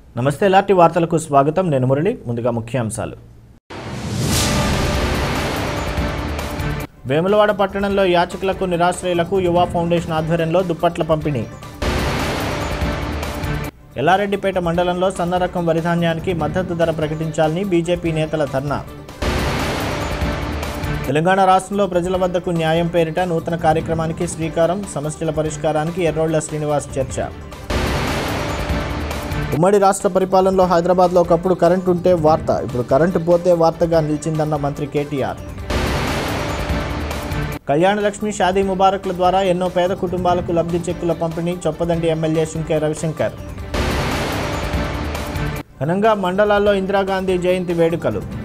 నమస్తే ఎలాంటి వార్తలకు స్వాగతం నేను మురళి ముందుగా ముఖ్యాంశాలు వేములవాడ పట్టణంలో యాచకులకు నిరాశ్రయులకు యువ ఫౌండేషన్ ఆధ్వర్యంలో దుప్పట్ల పంపిణీ ఎల్లారెడ్డిపేట మండలంలో సన్న రకం వరిధాన్యానికి మద్దతు ధర ప్రకటించాలని బీజేపీ నేతల ధర్నా తెలంగాణ రాష్ట్రంలో ప్రజల వద్దకు న్యాయం పేరిట నూతన కార్యక్రమానికి శ్రీకారం సమస్యల పరిష్కారానికి ఎర్రోళ్ల శ్రీనివాస్ చర్చ ఉమ్మడి రాష్ట్ర పరిపాలనలో హైదరాబాద్లో ఒకప్పుడు కరెంటు ఉంటే వార్త ఇప్పుడు కరెంటు పోతే వార్తగా నిలిచిందన్న మంత్రి కేటీఆర్ కళ్యాణ లక్ష్మి షాదీ ముబారక్ల ద్వారా ఎన్నో పేద కుటుంబాలకు లబ్ధి చెక్కుల పంపిణీ చొప్పదండి ఎమ్మెల్యే శుంకే రవిశంకర్ ఘనంగా మండలాల్లో ఇందిరాగాంధీ జయంతి వేడుకలు